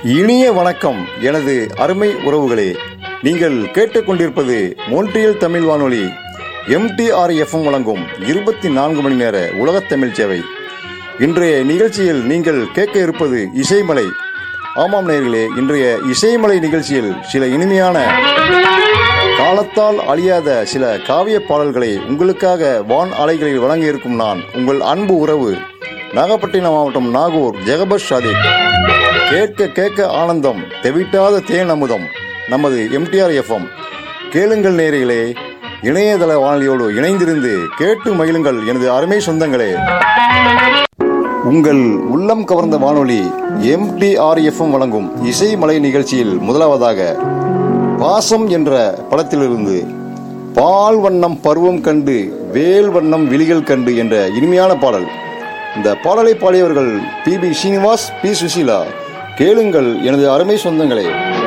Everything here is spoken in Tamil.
இனிய வணக்கம் எனது அருமை உறவுகளே நீங்கள் கேட்டுக்கொண்டிருப்பது மோன்ட்ரியல் தமிழ் வானொலி எம்டிஆர் எஃப்எம் வழங்கும் இருபத்தி நான்கு மணி நேர உலகத் தமிழ் சேவை இன்றைய நிகழ்ச்சியில் நீங்கள் கேட்க இருப்பது இசைமலை ஆமாம் நேயர்களே இன்றைய இசைமலை நிகழ்ச்சியில் சில இனிமையான காலத்தால் அழியாத சில காவிய பாடல்களை உங்களுக்காக வான் அலைகளில் வழங்க இருக்கும் நான் உங்கள் அன்பு உறவு நாகப்பட்டினம் மாவட்டம் நாகூர் ஜெகபர் ஷாதிக் கேட்க கேட்க ஆனந்தம் தெவிட்டாத தேன் அமுதம் நமது எம்டிஆர் எஃப்எம் கேளுங்கள் நேரிகளே இணையதள வானொலியோடு இணைந்திருந்து கேட்டு மகிழுங்கள் எனது அருமை சொந்தங்களே உங்கள் உள்ளம் கவர்ந்த வானொலி எம்டிஆர் எஃப்எம் வழங்கும் இசைமலை நிகழ்ச்சியில் முதலாவதாக பாசம் என்ற படத்திலிருந்து பால் வண்ணம் பருவம் கண்டு வேல் வண்ணம் விழிகள் கண்டு என்ற இனிமையான பாடல் இந்த பாடலை பாடியவர்கள் P B Srinivas P Susheela கேளுங்கள் எனது அருமை சொந்தங்களே